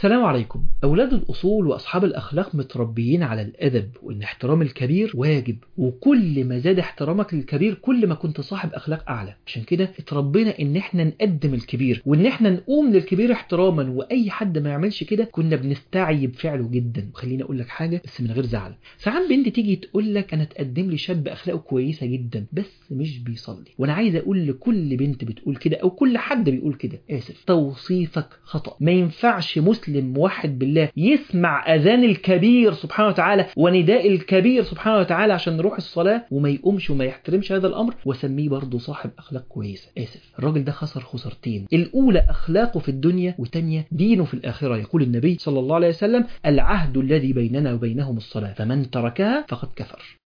السلام عليكم أولاد الأصول وأصحاب الأخلاق متربيين على الأدب وإن احترام الكبير واجب وكل ما زاد احترامك للكبير كل ما كنت صاحب أخلاق أعلى عشان كده اتربينا إن احنا نقدم الكبير وإن احنا نقوم للكبير احتراما وأي حد ما يعملش كده كنا بنستعيب فعله جدا وخليني أقول لك حاجة بس من غير زعل ساعات بنت تيجي تقول لك أنا تقدم لي شاب أخلاقه كويسة جدا بس مش بيصلي وأنا عايز أقول لكل بنت بتقول كده أو كل حد بيقول كده آسف توصيفك خطأ ما ينفعش مسلم موحد بالله يسمع أذان الكبير سبحانه وتعالى ونداء الكبير سبحانه وتعالى عشان نروح الصلاة وما يقومش وما يحترمش هذا الأمر وسميه برضه صاحب أخلاق كويسة آسف الراجل ده خسر خسارتين الأولى أخلاقه في الدنيا والتانية دينه في الآخرة يقول النبي صلى الله عليه وسلم العهد الذي بيننا وبينهم الصلاة فمن تركها فقد كفر